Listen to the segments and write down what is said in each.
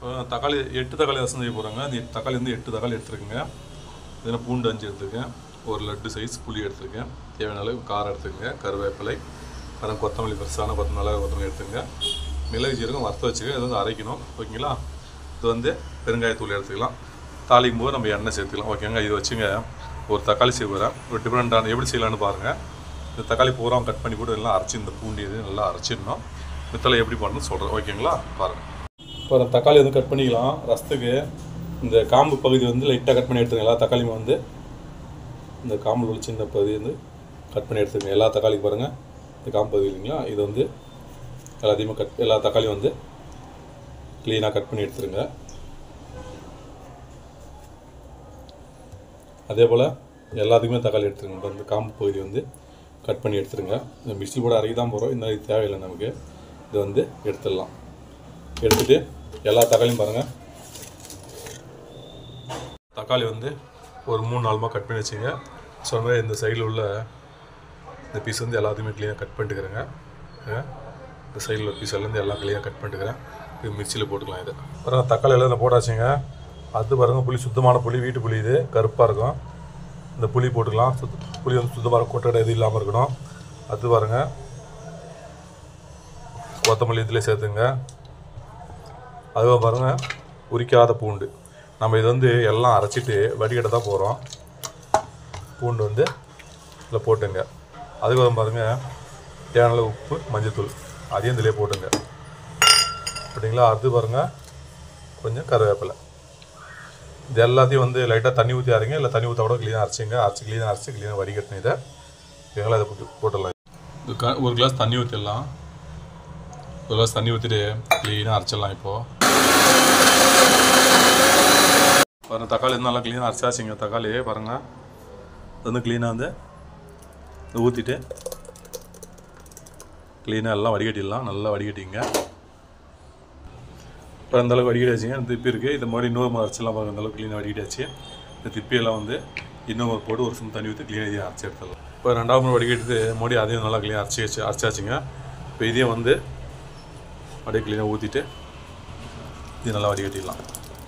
அஹ் தக்காளி எட்டு தக்காளி ரசம் செய்ய போகிறாங்க அந்த எட்டு தக்காளி வந்து எட்டு தக்காளி எடுத்துருக்குங்க இதில் பூண்டு அஞ்சு எடுத்துருக்கேன் ஒரு லட்டு சைஸ் புளி எடுத்துருக்கேன் தேவையான அளவு காரம் எடுத்துக்கங்க கருவேப்பிலை அப்புறம் கொத்தமல்லி பெருசான கொத்தமல்லி மிளகு கொத்தமல்லி எடுத்துங்க மிளகு ஜீரகம் வறுத்து வச்சுக்க இது வந்து அரைக்கணும் ஓகேங்களா இது வந்து பெருங்காயத்தூள் எடுத்துக்கலாம் தாளிக்கும் போது நம்ம எண்ணெய் சேர்த்துக்கலாம் ஓகேங்க இது வச்சுங்க ஒரு தக்காளி செய்வேன் ஒரு டிஃப்ரெண்ட்டான எப்படி செய்யலாம்னு பாருங்கள் இந்த தக்காளி பூரா கட் பண்ணி கூட எல்லாம் அரைச்சி இந்த பூண்டு இது நல்லா அரைச்சிடணும் மித்தலை எப்படி பண்ணணும்னு சொல்கிறேன் ஓகேங்களா பாருங்கள் இப்போ தக்காளி வந்து கட் பண்ணிக்கலாம் ரசத்துக்கு இந்த காம்பு பகுதி வந்து லைட்டாக கட் பண்ணி எடுத்துங்க எல்லா தக்காளியும் வந்து இந்த காம்பில் உள்ள சின்ன பகுதி வந்து கட் பண்ணி எடுத்துங்க எல்லா தக்காளிக்கு பாருங்கள் இந்த காம்பு பகுதி இல்லைங்களா இது வந்து எல்லாத்தையுமே கட் எல்லா தக்காளியும் வந்து க்ளீனாக கட் பண்ணி எடுத்துருங்க அதே போல் எல்லாத்துக்குமே தக்காளி எடுத்துருங்க இப்போ இந்த காம்பு பகுதி வந்து கட் பண்ணி எடுத்துருங்க இந்த மிக்ஸி கூட அரைக்க தான் போகிறோம் இந்த இது தேவையில்லை நமக்கு இது வந்து எடுத்துடலாம் எடுத்துட்டு எல்லா தக்காளியும் பாருங்கள் தக்காளி வந்து ஒரு மூணு நாலுமா கட் பண்ணி வச்சுங்க சொன்ன மாதிரி இந்த சைடில் உள்ள இந்த பீஸ் வந்து எல்லாத்தையுமே க்ளீனாக கட் பண்ணிட்டுக்கிறேங்க ஆ, இந்த சைடில் பீஸ் எல்லாம் எல்லாம் க்ளீனாக கட் பண்ணிட்டுக்கிறேன் இது மிக்சியில் போட்டுக்கலாம் இது அப்புறம் தக்காளி எல்லாம் இதில் போட்டாச்சுங்க அது பாருங்கள் புளி சுத்தமான புளி வீட்டு புளி இது கருப்பாக இருக்கும் இந்த புளி போட்டுக்கலாம் சுத்த புளி வந்து சுத்தமாக கொட்டடை இது இல்லாமல் இருக்கணும் அது பாருங்கள் கொத்தமல்லி இதில் சேர்த்துங்க அதுவும் பாருங்கள் உரிக்காத பூண்டு நம்ம இது வந்து எல்லாம் அரைச்சிட்டு வடிகட்ட தான் போகிறோம் பூண்டு வந்து இதில் போட்டுங்க அதுக்கப்புறம் பாருங்கள் தேவையான அளவு உப்பு மஞ்சத்தூள் அதையும் இதிலே போட்டுங்க அப்படிங்களா அது பாருங்கள் கொஞ்சம் கருவேப்பிலை இது எல்லாத்தையும் வந்து லைட்டாக தண்ணி ஊற்றி அரைங்க இல்லை தண்ணி ஊற்ற கூட க்ளீனாக அரைச்சிங்க அரைச்சி க்ளீனாக அரைச்சி க்ளீனாக வடிகட்டின இதை எங்களை அதை போட்டு போட்டுடலாம் இது க ஒரு கிளாஸ் தண்ணி ஊற்றிடலாம் ஒரு கிளாஸ் தண்ணி ஊற்றிட்டு க்ளீனாக அரைச்சிடலாம் இப்போது பாருங்கள் தக்காளி வந்து நல்லா க்ளீனாக அரைச்சாச்சுங்க தக்காளி பாருங்கள் இது வந்து க்ளீனாக வந்து ஊற்றிட்டு க்ளீனாக எல்லாம் வடிகட்டிடலாம் நல்லா வடிகட்டிங்க இப்போ அந்த அளவுக்கு வடிகட்டியாச்சுங்க இந்த திப்பி இருக்குது இது மாதிரி இன்னொரு மாதிரி அரைச்சிடலாம் பாருங்க அந்த அளவுக்கு க்ளீனாக வடிகட்டியாச்சு இந்த திப்பியெல்லாம் வந்து இன்னொரு போட்டு ஒரு சும் தண்ணி ஊற்றி க்ளீனாக இதையும் அரைச்சி எடுத்துடலாம் இப்போ ரெண்டாவது முறை வடிகட்டிட்டு மறுபடியும் அதையும் நல்லா க்ளீனாக அரைச்சி வச்சு அரைச்சாச்சுங்க இப்போ இதையும் வந்து அப்படியே க்ளீனாக ஊற்றிட்டு இது நல்லா வடிகட்டிடலாம்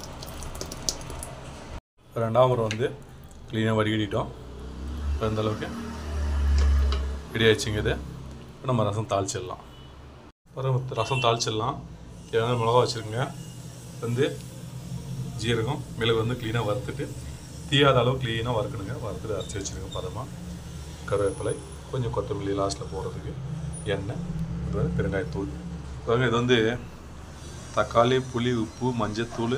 ரெண்டாவது முறை வந்து க்ளீனாக வடிகட்டிட்டோம் இப்போ இந்த அளவுக்கு ரெடி ஆயிடுச்சுங்க இது இப்போ நம்ம ரசம் தாளிச்சிடலாம் அப்புறம் ரசம் தாளிச்சிடலாம் தேவையான மிளகா வச்சுருங்க வந்து ஜீரகம் மிளகு வந்து க்ளீனாக வறுத்துட்டு தீயாத அளவு க்ளீனாக வறுக்கணுங்க வறுத்துட்டு அரைச்சி வச்சுருங்க பதமாக கருவேப்பிலை கொஞ்சம் கொத்தமல்லி லாஸ்ட்டில் போடுறதுக்கு எண்ணெய் இது வந்து பெருங்காயத்தூள் பாருங்க இது வந்து தக்காளி புளி உப்பு மஞ்சத்தூள்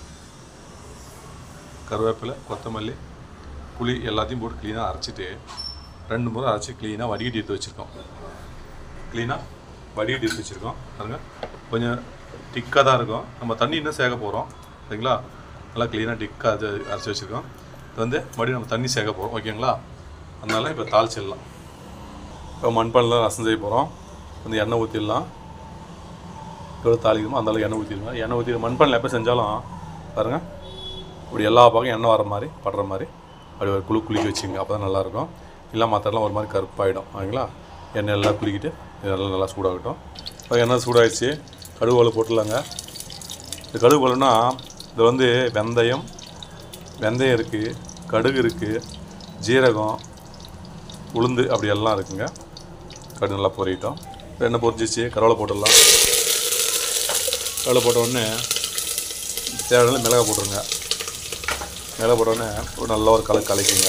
கருவேப்பிலை கொத்தமல்லி புளி எல்லாத்தையும் போட்டு க்ளீனாக அரைச்சிட்டு ரெண்டு முறை அரைச்சி க்ளீனாக வடிகட்டி எடுத்து வச்சுருக்கோம் க்ளீனாக வடிகட்டி எடுத்து வச்சுருக்கோம் பாருங்க கொஞ்சம் திக்காக தான் இருக்கும் நம்ம தண்ணி இன்னும் சேர்க்க போகிறோம் சரிங்களா நல்லா க்ளீனாக டிக்காக அது அரைச்சி வச்சுருக்கோம் இது வந்து மறுபடியும் நம்ம தண்ணி சேர்க்க போகிறோம் ஓகேங்களா அதனால இப்போ தாளிச்சிடலாம் இப்போ மண்பானில் ரசம் செய்ய போகிறோம் வந்து எண்ணெய் ஊற்றிடலாம் எவ்வளோ தாளிக்கணுமோ அந்த அளவுக்கு எண்ணெய் ஊற்றிடுங்க எண்ணெய் ஊற்றி மண்பானில் எப்போ செஞ்சாலும் பாருங்கள் இப்படி எல்லா பக்கம் எண்ணெய் வர மாதிரி படுற மாதிரி அப்படி ஒரு குழு குளிக்க வச்சுங்க அப்போ தான் நல்லாயிருக்கும் இல்லை மற்றெல்லாம் ஒரு மாதிரி கருப்பாயிடும் ஓகேங்களா எண்ணெய் எல்லாம் குளிக்கிட்டு இதெல்லாம் நல்லா சூடாகட்டும் இப்போ எண்ணெய் சூடாகிடுச்சு கடுகு உள்ள போட்டுடலாங்க இந்த கடுகு போலன்னா இது வந்து வெந்தயம் வெந்தயம் இருக்குது கடுகு இருக்குது ஜீரகம் உளுந்து அப்படி எல்லாம் இருக்குங்க கடுகு நல்லா பொரியட்டும் இப்போ எண்ணெய் பொரிச்சிச்சு கருவேலை போட்டுடலாம் கருவேலை போட்ட உடனே தேவையான மிளகா போட்டுருங்க மிளகா போட்ட உடனே ஒரு நல்ல ஒரு கலை கலக்கிங்க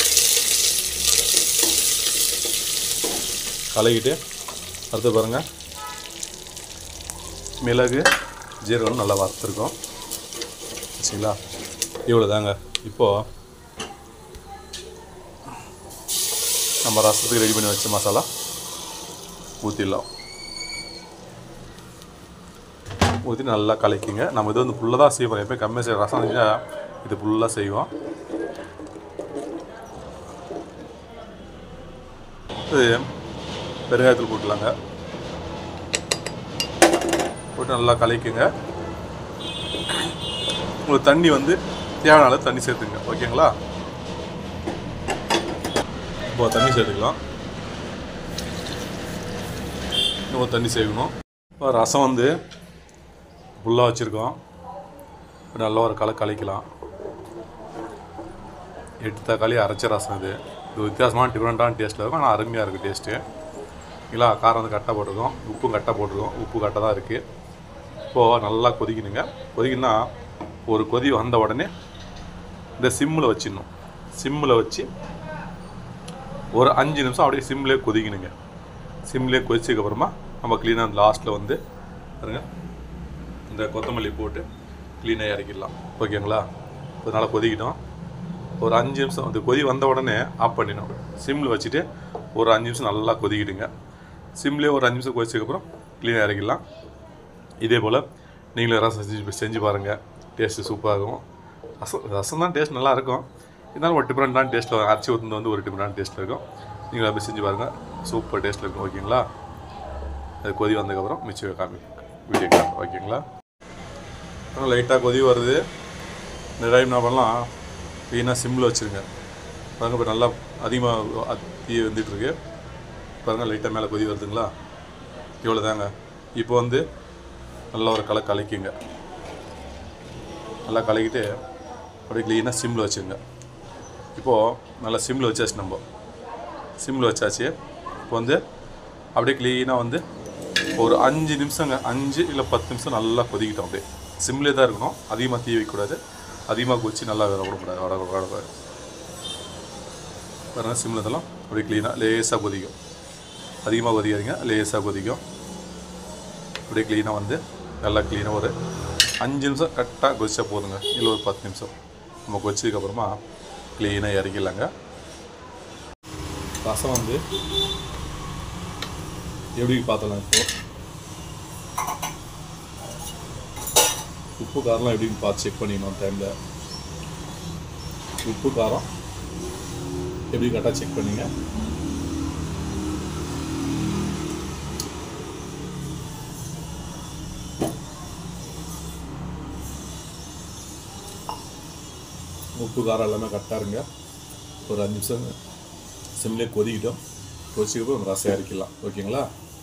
கலக்கிட்டு அடுத்து பாருங்கள் மிளகு ஜீரகம் நல்லா வறுத்துருக்கோம் சரிங்களா இவ்வளோ தாங்க இப்போது நம்ம ரசத்துக்கு ரெடி பண்ணி வச்ச மசாலா ஊற்றிடலாம் ஊற்றி நல்லா கலக்கிங்க நம்ம இது வந்து ஃபுல்லாக தான் செய்வோம் எப்போ கம்மியாக செய்ய ரசம் செஞ்சால் இது ஃபுல்லாக செய்வோம் இது பெருங்காயத்தூள் போட்டுலாங்க போட்டு நல்லா கலக்கிங்க உங்களுக்கு தண்ணி வந்து தேவையான அளவு தண்ணி சேர்த்துங்க ஓகேங்களா இப்போ தண்ணி சேர்த்துக்கலாம் இன்னும் தண்ணி சேர்க்கணும் இப்போ ரசம் வந்து ஃபுல்லாக வச்சுருக்கோம் நல்ல ஒரு கலை கலைக்கலாம் எட்டு தக்காளி அரைச்ச ரசம் இது இது வித்தியாசமான டிஃப்ரெண்ட்டான டேஸ்ட்டில் இருக்கும் ஆனால் அருமையாக இருக்குது டேஸ்ட்டு இல்லை காரம் வந்து கரெக்டாக போட்டிருக்கோம் உப்பும் கரெக்டாக போட்டிருக்கோம் உப்பு கரெக்டாக தான் இருக்குது இப்போது நல்லா கொதிக்கணுங்க கொதிக்கணும்னா ஒரு கொதி வந்த உடனே இந்த சிம்மில் வச்சிடணும் சிம்மில் வச்சு ஒரு அஞ்சு நிமிஷம் அப்படியே சிம்லேயே கொதிக்கணுங்க சிம்லேயே கொதிச்சதுக்கப்புறமா நம்ம க்ளீனாக அந்த லாஸ்ட்டில் வந்து பாருங்க இந்த கொத்தமல்லி போட்டு க்ளீனாக இறக்கிடலாம் ஓகேங்களா இப்போ நல்லா கொதிக்கிட்டோம் ஒரு அஞ்சு நிமிஷம் அந்த கொதி வந்த உடனே ஆஃப் பண்ணிடணும் சிம்மில் வச்சுட்டு ஒரு அஞ்சு நிமிஷம் நல்லா கொதிக்கிடுங்க சிம்லேயே ஒரு அஞ்சு நிமிஷம் கொதிச்சதுக்கப்புறம் க்ளீனாக இறக்கிடலாம் இதே போல் நீங்களும் ரசம் செஞ்சு செஞ்சு பாருங்கள் டேஸ்ட்டு சூப்பராக இருக்கும் ரசம் ரசம் தான் டேஸ்ட் நல்லா இருக்கும் இருந்தாலும் ஒரு டிஃப்ரெண்ட்டான டேஸ்ட்டில் அரிசி ஊற்றுனது வந்து ஒரு டிஃப்ரெண்டான டேஸ்ட்டில் இருக்கும் நீங்கள் அப்படி செஞ்சு பாருங்கள் சூப்பர் டேஸ்ட்டில் இருக்கும் ஓகேங்களா அது கொதி வந்ததுக்கப்புறம் மிச்சம் காமி வீடியோ காமி ஓகேங்களா லைட்டாக கொதி வருது இந்த டைம் என்ன பண்ணலாம் வீணாக சிம்மில் வச்சுருங்க பாருங்க இப்போ நல்லா அதிகமாக தீ வந்துட்டுருக்கு பாருங்கள் லைட்டாக மேலே கொதி வருதுங்களா இவ்வளோ தாங்க இப்போ வந்து நல்லா ஒரு கலை கலக்கிங்க நல்லா கலக்கிட்டு அப்படியே க்ளீனாக சிம்மில் வச்சுங்க இப்போது நல்லா சிம்மில் வச்சாச்சு நம்ம சிம்மில் வச்சாச்சு இப்போ வந்து அப்படியே க்ளீனாக வந்து ஒரு அஞ்சு நிமிஷங்க அஞ்சு இல்லை பத்து நிமிஷம் நல்லா கொதிக்கிட்டோம் அப்படியே சிம்லே தான் இருக்கணும் அதிகமாக தீ வைக்கக்கூடாது அதிகமாக கொச்சி நல்லா வர விடக்கூடாது வர விடக்கூடாது பாருங்கள் சிம்மில் இதெல்லாம் அப்படியே க்ளீனாக லேசாக கொதிக்கும் அதிகமாக கொதிக்காதீங்க லேசாக கொதிக்கும் அப்படியே க்ளீனாக வந்து நல்லா க்ளீனாக ஒரு அஞ்சு நிமிஷம் கரெக்டாக கொதிச்சா போதுங்க இல்லை ஒரு பத்து நிமிஷம் நம்ம கொதிச்சதுக்கப்புறமா க்ளீனாக இறக்கிடலாங்க ரசம் வந்து எப்படி பார்த்தலாம் இப்போ உப்பு காரம்லாம் எப்படின்னு பார்த்து செக் பண்ணிக்கணும் டைமில் உப்பு காரம் எப்படி கரெக்டாக செக் பண்ணீங்க உப்பு காரம் எல்லாமே கரெக்டாக இருங்க ஒரு அஞ்சு நிமிஷம் சிம்லேயே கொதிக்கிட்டோம் கொதிச்சதுக்கப்புறம் ரசம் இறக்கிடலாம் ஓகேங்களா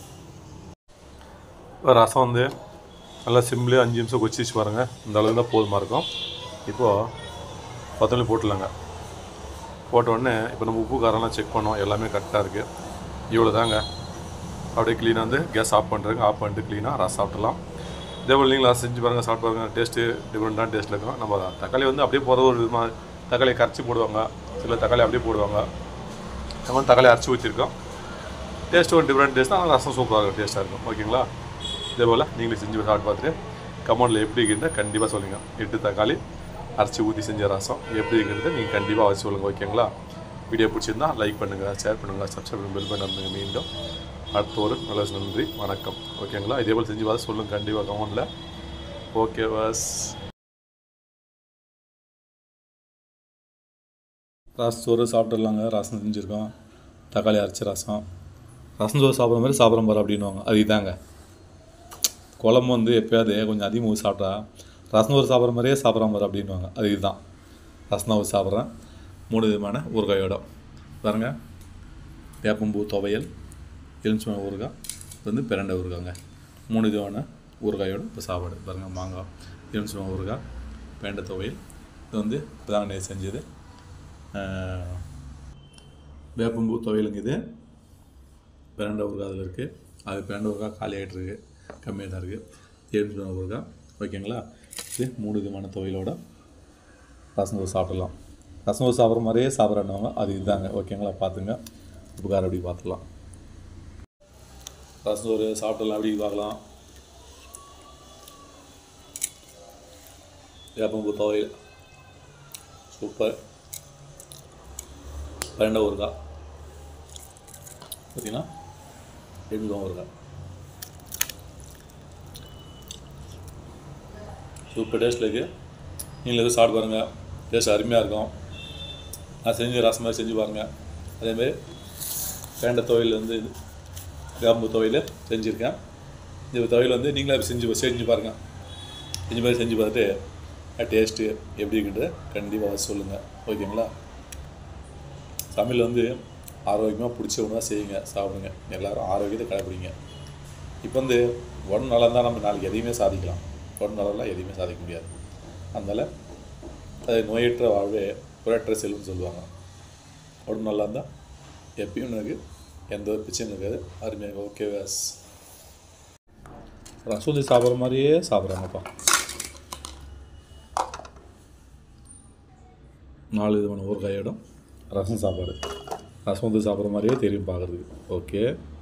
ரசம் வந்து நல்லா சிம்லேயே அஞ்சு நிமிஷம் கொதிச்சு பாருங்கள் இந்த அளவுக்கு தான் போதுமா இருக்கும் இப்போது கொத்தமல்லி போட்டுலாங்க போட்ட உடனே இப்போ நம்ம உப்பு காரம்லாம் செக் பண்ணோம் எல்லாமே கரெக்டாக இருக்குது இவ்வளோ தாங்க அப்படியே க்ளீனாக வந்து கேஸ் ஆஃப் பண்ணுறதுங்க ஆஃப் பண்ணிட்டு க்ளீனாக ரசம் சாப்பிட்றலாம் இதே போல் நீங்களும் ரசம் செஞ்சு பாருங்கள் சாப்பிட்டு பாருங்கள் டேஸ்ட்டு டிஃப்ரெண்ட்டான டேஸ்ட்டில் இருக்கும் நம்ம தக்காளி வந்து அப்படியே போகிறது ஒரு விதமாக தக்காளியை கரைச்சி போடுவாங்க சில தக்காளி அப்படியே போடுவாங்க நம்ம வந்து தக்காளி அரைச்சி ஊற்றிருக்கோம் டேஸ்ட் ஒரு டிஃப்ரெண்ட் டேஸ்ட் ஆனால் ரசம் சூப்பராக இருக்கும் டேஸ்ட்டாக இருக்கும் ஓகேங்களா இதே போல் நீங்களும் செஞ்சு சாப்பிட்டு பார்த்துட்டு கமெண்டில் எப்படி இருக்குன்னு கண்டிப்பாக சொல்லுங்கள் எட்டு தக்காளி அரைச்சி ஊற்றி செஞ்ச ரசம் எப்படி இருக்கிறது நீங்கள் கண்டிப்பாக வச்சு சொல்லுங்கள் ஓகேங்களா வீடியோ பிடிச்சிருந்தா லைக் பண்ணுங்கள் ஷேர் பண்ணுங்கள் சப்ஸ்கிரைப் பண்ணுங்கள் பெல் பண்ண மீண்டும் அடுத்த ஒரு நல்ல நன்றி வணக்கம் ஓகேங்களா இதே போல் செஞ்சு பார்த்து சொல்லுங்கள் கண்டிப்பாக கமெண்டில் ஓகே பஸ் ரசம் சோறு சாப்பிட்டுடலாங்க ரசம் செஞ்சுருக்கோம் தக்காளி அரைச்ச ரசம் ரசம் சோறு சாப்பிட்ற மாதிரி சாப்பிட்ற பாரு அப்படின்வாங்க அது இதாங்க குழம்பு வந்து எப்போயாவது கொஞ்சம் அதிகமாக ஊற்றி சாப்பிட்டா ரசம் சோறு சாப்பிட்ற மாதிரியே சாப்பிட்ற மாதிரி அப்படின்வாங்க அது இதுதான் ரசம் ஊற்றி சாப்பிட்றேன் மூணு விதமான ஊறுகாயோட பாருங்க வேப்பம்பூ துவையல் எலுமிச்சம் ஊறுகாய் இது வந்து பிரண்டை ஊறுகாங்க மூணு விதமான ஊறுகாயோட இப்போ சாப்பாடு பாருங்கள் மாங்காய் எலுமிச்சம் ஊறுகாய் பேண்டை துவையல் இது வந்து இப்போதான் நேற்று செஞ்சது ஆஹ், வேப்பம்பூ துவையலுங்க இது பிரண்டை ஊறுகாய் அதில் இருக்குது அது பிரண்டை ஊறுகாய் காலி ஆகிட்டு இருக்கு கம்மியாக தான் இருக்குது எலுமிச்சம் ஊறுகாய் ஓகேங்களா இது மூணு விதமான துவையலோட ரசம் தோசை சாப்பிடலாம் ரசம் தோசை சாப்பிட்ற மாதிரியே சாப்பிட்றவங்க அது இதுதாங்க ஓகேங்களா பார்த்துங்க உப்பு காரம் அப்படி பார்த்துக்கலாம் ரசம் சோறு சாப்பிடலாம் அப்படி பார்க்கலாம் வேப்பம்பூ துவையல் சூப்பர் பன்னெண்டா ஊறுகாய் பார்த்தீங்கன்னா எண்பதாம் ஊறுகாய் சூப்பர் டேஸ்ட்டில் இருக்குது நீங்களும் எதுவும் சாப்பிட்டு பாருங்கள் டேஸ்ட் அருமையாக இருக்கும் நான் செஞ்சு ரசம் மாதிரி செஞ்சு பாருங்கள் அதேமாரி வேண்ட துவையல் வந்து இது கிராம்பு துவையல் செஞ்சுருக்கேன் இந்த துவையல் வந்து நீங்களே அப்படி செஞ்சு செஞ்சு பாருங்கள் செஞ்சு மாதிரி செஞ்சு பார்த்துட்டு டேஸ்ட்டு எப்படி இருக்குது கண்டிப்பாக வச்சு சொல்லுங்கள் ஓகேங்களா சமையல் வந்து ஆரோக்கியமாக பிடிச்ச உணவாக செய்யுங்க சாப்பிடுங்க எல்லோரும் ஆரோக்கியத்தை கடைப்பிடிங்க இப்போ வந்து உடம்பு நல்லா இருந்தால் நம்ம நாளைக்கு எதையுமே சாதிக்கலாம் உடம்பு நல்லா எதையுமே சாதிக்க முடியாது அதனால் அது நோயற்ற வாழ்வே குறையற்ற செல்வம்னு சொல்லுவாங்க உடம்பு நல்லா இருந்தால் எப்பயும் எனக்கு எந்த ஒரு பிரச்சனையும் இருக்காது அருமையாக ஓகே வேஸ் ரசூதி சாப்பிட்ற மாதிரியே சாப்பிட்றாங்கப்பா நாலு விதமான ஊறுகாயோடும் ரசம் சாப்பாடு ரசம் வந்து சாப்பிட்ற மாதிரியே தெரியும் பார்க்குறதுக்கு ஓகே